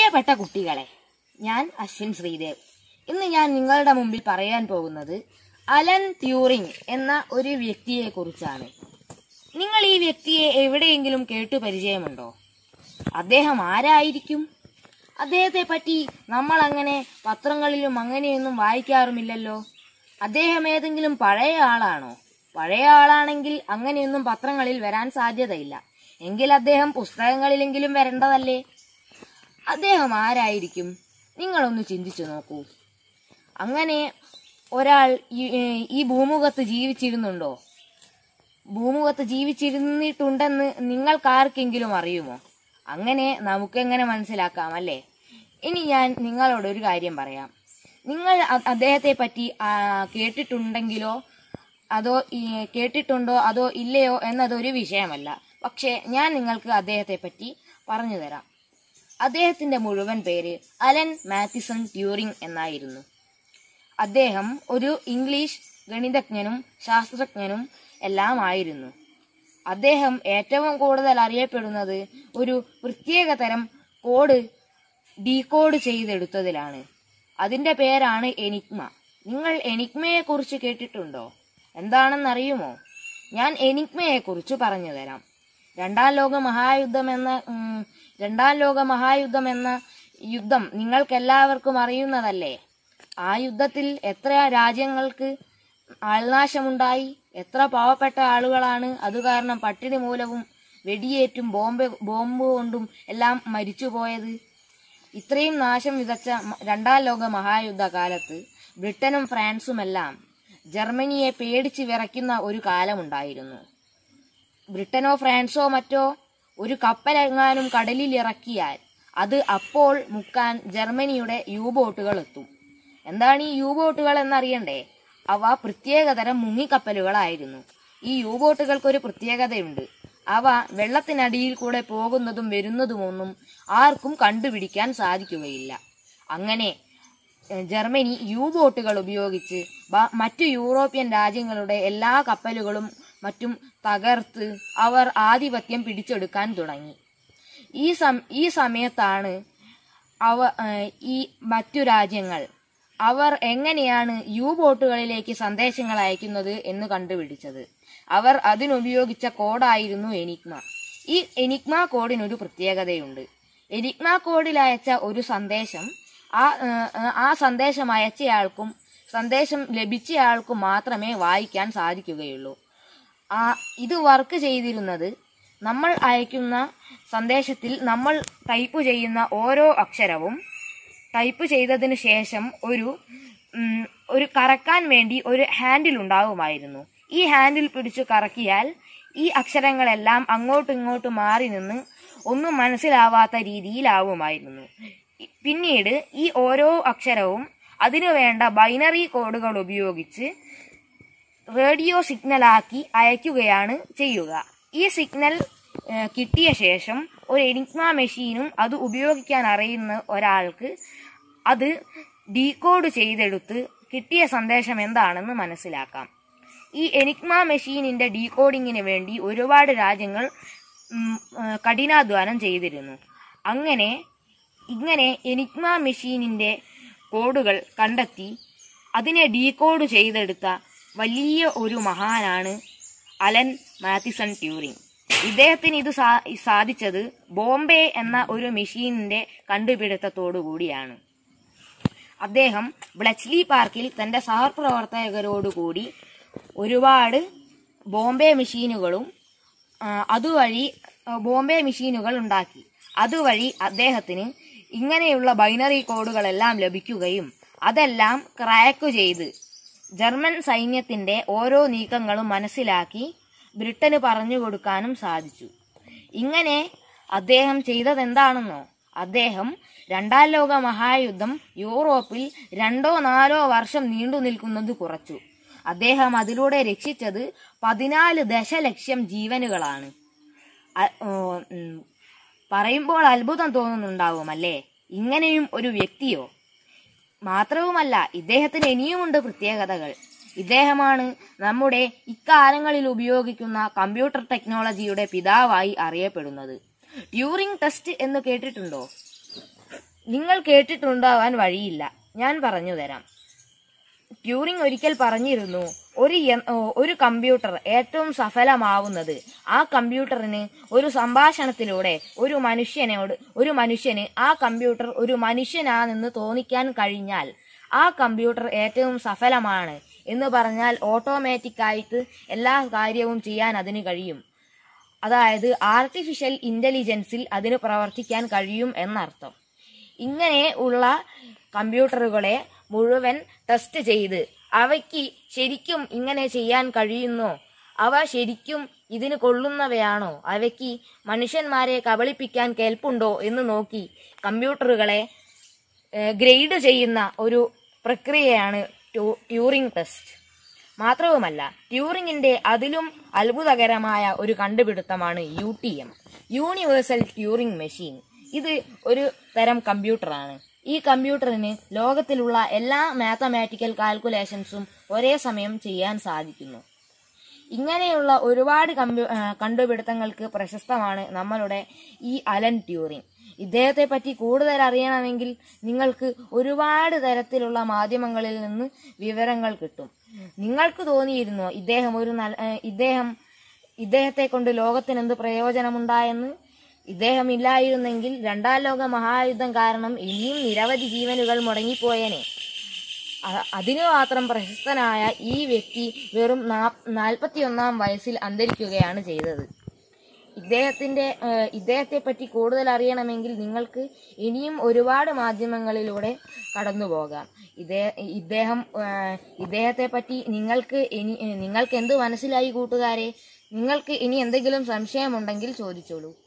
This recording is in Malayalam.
പ്രിയപ്പെട്ട കുട്ടികളെ ഞാൻ അശ്വിൻ ശ്രീദേവ് ഇന്ന് ഞാൻ നിങ്ങളുടെ മുമ്പിൽ പറയാൻ പോകുന്നത് അലൻ ട്യൂറിംഗ് എന്ന ഒരു വ്യക്തിയെ കുറിച്ചാണ് നിങ്ങൾ ഈ വ്യക്തിയെ എവിടെയെങ്കിലും കേട്ടു പരിചയമുണ്ടോ അദ്ദേഹം ആരായിരിക്കും അദ്ദേഹത്തെ പറ്റി നമ്മൾ അങ്ങനെ പത്രങ്ങളിലും അങ്ങനെയൊന്നും വായിക്കാറുമില്ലല്ലോ അദ്ദേഹം ഏതെങ്കിലും പഴയ ആളാണോ പഴയ ആളാണെങ്കിൽ അങ്ങനെയൊന്നും പത്രങ്ങളിൽ വരാൻ സാധ്യതയില്ല എങ്കിൽ അദ്ദേഹം പുസ്തകങ്ങളിലെങ്കിലും വരേണ്ടതല്ലേ അദ്ദേഹം ആരായിരിക്കും നിങ്ങളൊന്ന് ചിന്തിച്ചു നോക്കൂ അങ്ങനെ ഒരാൾ ഈ- ഈ ഭൂമുഖത്ത് ജീവിച്ചിരുന്നുണ്ടോ ഭൂമുഖത്ത് ജീവിച്ചിരുന്നിട്ടുണ്ടെന്ന് നിങ്ങൾക്കാർക്കെങ്കിലും അറിയുമോ അങ്ങനെ നമുക്കെങ്ങനെ മനസ്സിലാക്കാം അല്ലേ ഇനി ഞാൻ നിങ്ങളോട് ഒരു കാര്യം പറയാം നിങ്ങൾ അ- അദ്ദേഹത്തെ പറ്റി ആ, കേട്ടിട്ടുണ്ടെങ്കിലോ അതോ ഈ, കേട്ടിട്ടുണ്ടോ അതോ ഇല്ലയോ എന്നതൊരു വിഷയമല്ല പക്ഷേ ഞാൻ നിങ്ങൾക്ക് അദ്ദേഹത്തെ പറ്റി പറഞ്ഞു തരാം അദ്ദേഹത്തിന്റെ മുഴുവൻ പേര് അലൻ മാത്തിസൺ ട്യൂറിംഗ് എന്നായിരുന്നു അദ്ദേഹം ഒരു ഇംഗ്ലീഷ് ഗണിതജ്ഞനും ശാസ്ത്രജ്ഞനും എല്ലാം ആയിരുന്നു അദ്ദേഹം ഏറ്റവും കൂടുതൽ അറിയപ്പെടുന്നത് ഒരു പ്രത്യേക തരം കോഡ് ഡീകോഡ് ചെയ്തെടുത്തതിലാണ് അതിന്റെ പേരാണ് എനിഗ്മ നിങ്ങൾ എനിഗ്മയെ കുറിച്ച് കേട്ടിട്ടുണ്ടോ എന്താണെന്നറിയുമോ ഞാൻ എനിഗ്മയെ കുറിച്ച് പറഞ്ഞു തരാം രണ്ടാം ലോക മഹായുദ്ധം എന്ന ഉം, രണ്ടാം ലോക മഹായുദ്ധം എന്ന യുദ്ധം നിങ്ങൾക്കെല്ലാവർക്കും അറിയുന്നതല്ലേ ആ യുദ്ധത്തിൽ എത്ര രാജ്യങ്ങൾക്ക് ആൾനാശമുണ്ടായി എത്ര പാവപ്പെട്ട ആളുകളാണ് അത് കാരണം പട്ടിണി മൂലവും വെടിയേറ്റും ബോംബ് ബോംബ് കൊണ്ടും എല്ലാം മരിച്ചുപോയത് ഇത്രയും നാശം വിതച്ച മ- രണ്ടാം ലോക മഹായുദ്ധ കാലത്ത് ബ്രിട്ടനും ഫ്രാൻസുമെല്ലാം ജർമ്മനിയെ പേടിച്ച് വിറയ്ക്കുന്ന ഒരു കാലമുണ്ടായിരുന്നു ബ്രിട്ടനോ ഫ്രാൻസോ മറ്റോ ഒരു കപ്പലെങ്ങാനും കടലിൽ ഇറക്കിയാൽ അത് അപ്പോൾ മുക്കാൻ ജർമ്മനിയുടെ യു ബോട്ടുകൾ എത്തും എന്താണ് ഈ യു ബോട്ടുകൾ എന്നറിയണ്ടേ അവ പ്രത്യേകതരം മുങ്ങിക്കപ്പലുകളായിരുന്നു ഈ യു ബോട്ടുകൾക്കൊരു പ്രത്യേകതയുണ്ട് അവ വെള്ളത്തിനടിയിൽ കൂടെ പോകുന്നതും വരുന്നതുമൊന്നും ആർക്കും കണ്ടുപിടിക്കാൻ സാധിക്കുകയില്ല അങ്ങനെ ഏഹ്, ജർമ്മനി യു ബോട്ടുകൾ ഉപയോഗിച്ച് ബ- മറ്റു യൂറോപ്യൻ രാജ്യങ്ങളുടെ എല്ലാ കപ്പലുകളും മറ്റും തകർത്ത് അവർ ആധിപത്യം പിടിച്ചെടുക്കാൻ തുടങ്ങി ഈ സം ഈ സമയത്താണ് അവ ഏഹ്, ഈ മറ്റു രാജ്യങ്ങൾ അവർ എങ്ങനെയാണ് യു ബോട്ടുകളിലേക്ക് സന്ദേശങ്ങൾ അയക്കുന്നത് എന്ന് കണ്ടുപിടിച്ചത് അവർ അതിനുപയോഗിച്ച കോഡായിരുന്നു എനിഗ്മ ഈ എനിഗ്മ കോഡിനൊരു പ്രത്യേകതയുണ്ട് എനിഗ്മ കോഡിൽ അയച്ച ഒരു സന്ദേശം ആ ഏഹ്, ആ സന്ദേശം അയച്ചയാൾക്കും സന്ദേശം ലഭിച്ചയാൾക്കും മാത്രമേ വായിക്കാൻ സാധിക്കുകയുള്ളൂ ആ ഇത് വർക്ക് ചെയ്തിരുന്നത് നമ്മൾ അയക്കുന്ന സന്ദേശത്തിൽ നമ്മൾ ടൈപ്പ് ചെയ്യുന്ന ഓരോ അക്ഷരവും ടൈപ്പ് ചെയ്തതിന് ശേഷം ഒരു ഉം, ഒരു കറക്കാൻ വേണ്ടി ഒരു ഹാൻഡിൽ ഉണ്ടാവുമായിരുന്നു ഈ ഹാൻഡിൽ പിടിച്ചു കറക്കിയാൽ ഈ അക്ഷരങ്ങളെല്ലാം അങ്ങോട്ടും ഇങ്ങോട്ടും മാറി നിന്ന് ഒന്നും മനസ്സിലാവാത്ത രീതിയിലാവുമായിരുന്നു ഇ- പിന്നീട് ഈ ഓരോ അക്ഷരവും അതിനു വേണ്ട ബൈനറി കോഡുകൾ ഉപയോഗിച്ച് റേഡിയോ സിഗ്നലാക്കി അയക്കുകയാണ് ചെയ്യുക ഈ സിഗ്നൽ ഏഹ്, കിട്ടിയ ശേഷം ഒരു എനിഗ്മ മെഷീനും അത് ഉപയോഗിക്കാൻ അറിയുന്ന ഒരാൾക്ക് അത് ഡീകോഡ് ചെയ്തെടുത്ത് കിട്ടിയ സന്ദേശം എന്താണെന്ന് മനസ്സിലാക്കാം ഈ എനിഗ്മ മെഷീനിന്റെ ഡീകോഡിങ്ങിന് വേണ്ടി ഒരുപാട് രാജ്യങ്ങൾ ഉം, ഏഹ്, കഠിനാധ്വാനം ചെയ്തിരുന്നു അങ്ങനെ ഇങ്ങനെ എനിഗ്മ മെഷീനിന്റെ കോഡുകൾ കണ്ടെത്തി അതിനെ ഡീകോഡ് ചെയ്തെടുത്ത വലിയ ഒരു മഹാനാണ് അലൻ മാത്തിസൺ ട്യൂറിംഗ് ഇദ്ദേഹത്തിന് ഇത് സാ- സാധിച്ചത് ബോംബെ എന്ന ഒരു മെഷീനിന്റെ കണ്ടുപിടുത്തത്തോടു കൂടിയാണ് അദ്ദേഹം ബ്ലച്ച്ലി പാർക്കിൽ തന്റെ സഹപ്രവർത്തകരോടുകൂടി ഒരുപാട് ബോംബെ മെഷീനുകളും ആ, അതുവഴി ആ, ബോംബെ മെഷീനുകൾ ഉണ്ടാക്കി അതുവഴി അദ്ദേഹത്തിന് ഇങ്ങനെയുള്ള ബൈനറി കോഡുകളെല്ലാം ലഭിക്കുകയും അതെല്ലാം ക്രാക്ക് ചെയ്ത് ജർമ്മൻ സൈന്യത്തിന്റെ ഓരോ നീക്കങ്ങളും മനസ്സിലാക്കി ബ്രിട്ടന് പറഞ്ഞു കൊടുക്കാനും സാധിച്ചു ഇങ്ങനെ അദ്ദേഹം ചെയ്തതെന്താണെന്നോ അദ്ദേഹം രണ്ടാം ലോക മഹായുദ്ധം യൂറോപ്പിൽ രണ്ടോ നാലോ വർഷം നീണ്ടു നിൽക്കുന്നത് കുറച്ചു അദ്ദേഹം അതിലൂടെ രക്ഷിച്ചത് പതിനാല് ദശലക്ഷം ജീവനുകളാണ് അ- ഓ, ഉം, പറയുമ്പോൾ അത്ഭുതം തോന്നുന്നുണ്ടാവും അല്ലേ ഇങ്ങനെയും ഒരു വ്യക്തിയോ മാത്രവുമല്ല ഇദ്ദേഹത്തിന് ഇനിയുമുണ്ട് പ്രത്യേകതകൾ ഇദ്ദേഹമാണ് നമ്മുടെ ഇക്കാലങ്ങളിൽ ഉപയോഗിക്കുന്ന കമ്പ്യൂട്ടർ ടെക്നോളജിയുടെ പിതാവായി അറിയപ്പെടുന്നത് ട്യൂറിംഗ് ടെസ്റ്റ് എന്ന് കേട്ടിട്ടുണ്ടോ നിങ്ങൾ കേട്ടിട്ടുണ്ടാവാൻ വഴിയില്ല ഞാൻ പറഞ്ഞു തരാം ട്യൂറിംഗ് ഒരിക്കൽ പറഞ്ഞിരുന്നു ഒരു യ- ഓ, ഒരു കമ്പ്യൂട്ടർ ഏറ്റവും സഫലമാവുന്നത് ആ കമ്പ്യൂട്ടറിന് ഒരു സംഭാഷണത്തിലൂടെ ഒരു മനുഷ്യനോട് ഒരു മനുഷ്യന് ആ കമ്പ്യൂട്ടർ ഒരു മനുഷ്യനാണെന്ന് തോന്നിക്കാൻ കഴിഞ്ഞാൽ ആ കമ്പ്യൂട്ടർ ഏറ്റവും സഫലമാണ് എന്ന് പറഞ്ഞാൽ ഓട്ടോമാറ്റിക് ആയിട്ട് എല്ലാ കാര്യവും ചെയ്യാൻ അതിന് കഴിയും അതായത് ആർട്ടിഫിഷ്യൽ ഇന്റലിജൻസിൽ അതിന് പ്രവർത്തിക്കാൻ കഴിയും എന്നർത്ഥം ഇങ്ങനെ ഉള്ള കമ്പ്യൂട്ടറുകളെ മുഴുവൻ ടെസ്റ്റ് ചെയ്ത് അവയ്ക്ക് ശരിക്കും ഇങ്ങനെ ചെയ്യാൻ കഴിയുന്നോ അവ ശരിക്കും ഇതിന് കൊള്ളുന്നവയാണോ അവയ്ക്ക് മനുഷ്യന്മാരെ കബളിപ്പിക്കാൻ കേൾപ്പുണ്ടോ എന്ന് നോക്കി കമ്പ്യൂട്ടറുകളെ ഏഹ്, ഗ്രേഡ് ചെയ്യുന്ന ഒരു പ്രക്രിയയാണ് ട്യൂ- ട്യൂറിംഗ് ടെസ്റ്റ് മാത്രവുമല്ല ട്യൂറിംഗിന്റെ അതിലും അത്ഭുതകരമായ ഒരു കണ്ടുപിടുത്തമാണ് U T M universal Turing machine ഇത് ഒരു തരം കമ്പ്യൂട്ടറാണ് ഈ കമ്പ്യൂട്ടറിന് ലോകത്തിലുള്ള എല്ലാ മാത്തമാറ്റിക്കൽ കാൽക്കുലേഷൻസും ഒരേ സമയം ചെയ്യാൻ സാധിക്കുന്നു ഇങ്ങനെയുള്ള ഒരുപാട് കമ്പ്യൂ ആ, കണ്ടുപിടുത്തങ്ങൾക്ക് പ്രശസ്തമാണ് നമ്മളുടെ ഈ അലൻ ട്യൂറിംഗ് ഇദ്ദേഹത്തെ പറ്റി കൂടുതൽ അറിയണമെങ്കിൽ നിങ്ങൾക്ക് ഒരുപാട് തരത്തിലുള്ള മാധ്യമങ്ങളിൽ നിന്ന് വിവരങ്ങൾ കിട്ടും നിങ്ങൾക്ക് തോന്നിയിരുന്നോ ഇദ്ദേഹം ഒരു നല്ല ആ, ഇദ്ദേഹം ഇദ്ദേഹത്തെ കൊണ്ട് ലോകത്തിന് എന്ത് പ്രയോജനമുണ്ടായെന്ന് ഇദ്ദേഹം ഇല്ലായിരുന്നെങ്കിൽ രണ്ടാം ലോക മഹായുദ്ധം കാരണം ഇനിയും നിരവധി ജീവനുകൾ മുടങ്ങിപ്പോയേനെ അ- അതിനു മാത്രം പ്രശസ്തനായ ഈ വ്യക്തി വെറും നാൽപ്പത്തിയൊന്നാം വയസ്സിൽ അന്തരിക്കുകയാണ് ചെയ്തത് ഇദ്ദേഹത്തിന്റെ ഏഹ്, ഇദ്ദേഹത്തെ പറ്റി കൂടുതൽ അറിയണമെങ്കിൽ നിങ്ങൾക്ക് ഇനിയും ഒരുപാട് മാധ്യമങ്ങളിലൂടെ കടന്നു പോകാം ഇതേ ഇദ്ദേഹം ഏഹ്, ഇദ്ദേഹത്തെ പറ്റി നിങ്ങൾക്ക് ഇനി നിങ്ങൾക്ക് എന്ത് മനസ്സിലായി കൂട്ടുകാരെ നിങ്ങൾക്ക് ഇനി എന്തെങ്കിലും സംശയമുണ്ടെങ്കിൽ ചോദിച്ചോളൂ